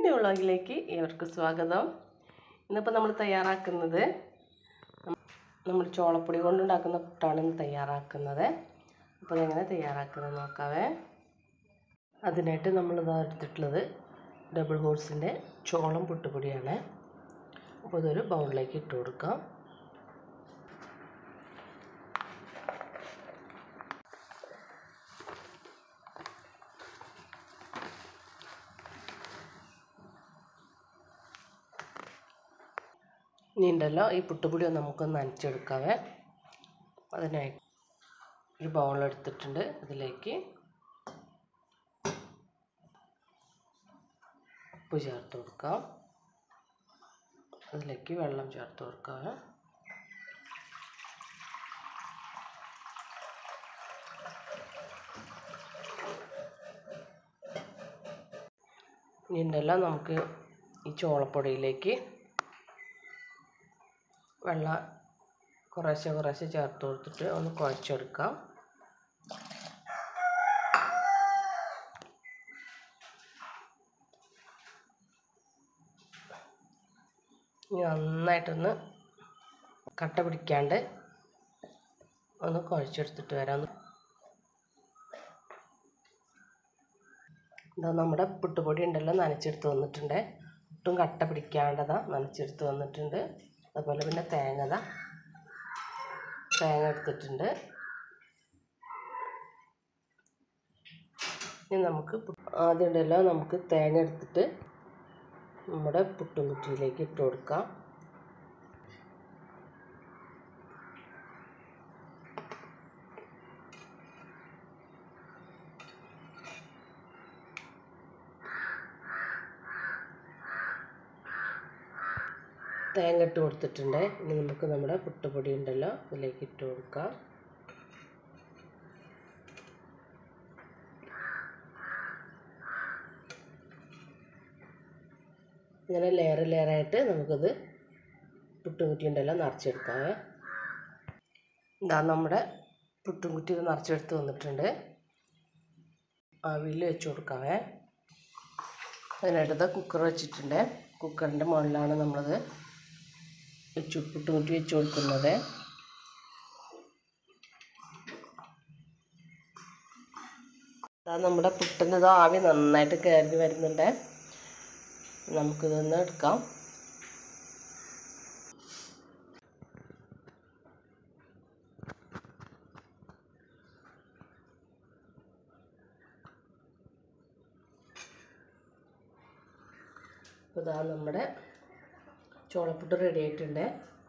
പുതിയ വ്ളോഗിലേക്ക് ഏവർക്കും സ്വാഗതം ഇന്നിപ്പോൾ നമ്മൾ തയ്യാറാക്കുന്നത് നമ്മൾ ചോളപ്പൊടി കൊണ്ടുണ്ടാക്കുന്ന പുട്ടാണ് ഇന്ന് തയ്യാറാക്കുന്നത് അപ്പോൾ അതെങ്ങനെ തയ്യാറാക്കുന്നത് നോക്കാവേ അതിനായിട്ട് നമ്മൾ ഇതാ എടുത്തിട്ടുള്ളത് ഡബിൾ ഹോഴ്സിൻ്റെ ചോളം പുട്ടുപൊടിയാണ് അപ്പോൾ ഇതൊരു ബൗളിലേക്ക് ഇട്ട് കൊടുക്കാം ഇനി ഉണ്ടല്ലോ ഈ പുട്ടുപൊടി ഒന്ന് നമുക്കൊന്ന് നനച്ചെടുക്കാവേ അതിനായി ഒരു ബൗൾ എടുത്തിട്ടുണ്ട് അതിലേക്ക് ഉപ്പ് ചേർത്ത് കൊടുക്കാം അതിലേക്ക് വെള്ളം ചേർത്ത് കൊടുക്കാവേ ഇനി ഉണ്ടല്ലോ നമുക്ക് ഈ ചോളപ്പൊടിയിലേക്ക് വെള്ളം കുറേശ്ശെ കുറേശ്ശെ ചേർത്ത് കൊടുത്തിട്ട് ഒന്ന് കുഴച്ചെടുക്കാം ഇനി നന്നായിട്ടൊന്ന് കട്ട പിടിക്കാണ്ട് ഒന്ന് കുഴച്ചെടുത്തിട്ട് വരാം ഇതാ നമ്മുടെ പുട്ടുപൊടി ഉണ്ടല്ലോ നനച്ചെടുത്ത് വന്നിട്ടുണ്ട് ഒട്ടും കട്ട പിടിക്കാണ്ടതാ നനച്ചെടുത്ത് വന്നിട്ടുണ്ട് അതുപോലെ പിന്നെ തേങ്ങത തേങ്ങ എടുത്തിട്ടുണ്ട് ഇനി നമുക്ക് ആദ്യം ഉണ്ടല്ലോ നമുക്ക് തേങ്ങ എടുത്തിട്ട് നമ്മുടെ പുട്ടും കുറ്റിയിലേക്ക് ഇട്ട് കൊടുക്കാം തേങ്ങ ഇട്ട് കൊടുത്തിട്ടുണ്ട് ഇനി നമുക്ക് നമ്മുടെ പുട്ടുപൊടി ഉണ്ടല്ലോ അതിലേക്ക് ഇട്ട് കൊടുക്കാം ഇങ്ങനെ ലെയർ ലെയറായിട്ട് നമുക്കത് പുട്ടുംകുറ്റി ഉണ്ടല്ലോ നിറച്ചെടുക്കാവേ ഇതാ നമ്മുടെ പുട്ടുംകുറ്റി ഇത് നിറച്ചെടുത്ത് വന്നിട്ടുണ്ട് ആവിയിൽ വെച്ച് കൊടുക്കാവേ അതിനായിട്ട് കുക്കർ വെച്ചിട്ടുണ്ട് കുക്കറിൻ്റെ മുകളിലാണ് നമ്മളത് വെച്ച് പുട്ടുകുറ്റി വെച്ച് കൊടുക്കുന്നത് അതാ നമ്മുടെ പുട്ടിൻ്റെ ആവി നന്നായിട്ട് കയറി വരുന്നുണ്ട് നമുക്കിതൊന്ന് എടുക്കാം അപ്പോൾ ഇതാ നമ്മുടെ ചോളപ്പുട്ട് റെഡി ആയിട്ടുണ്ട്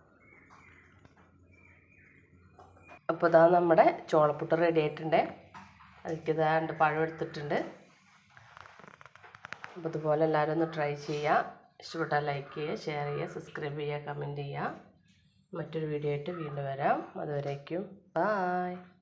അപ്പോൾ ഇതാ നമ്മുടെ ചോളപ്പുട്ട് റെഡി ആയിട്ടുണ്ട് അതിലേക്ക് ഇതാ രണ്ട് പഴം എടുത്തിട്ടുണ്ട് അപ്പോൾ ഇതുപോലെ എല്ലാവരും ഒന്ന് ട്രൈ ചെയ്യുക ഇഷ്ടപ്പെട്ടാൽ ലൈക്ക് ചെയ്യുക ഷെയർ ചെയ്യുക സബ്സ്ക്രൈബ് ചെയ്യുക കമൻറ്റ് ചെയ്യുക മറ്റൊരു വീഡിയോ ആയിട്ട് വീണ്ടും വരാം അതുവരേക്കും ബായ്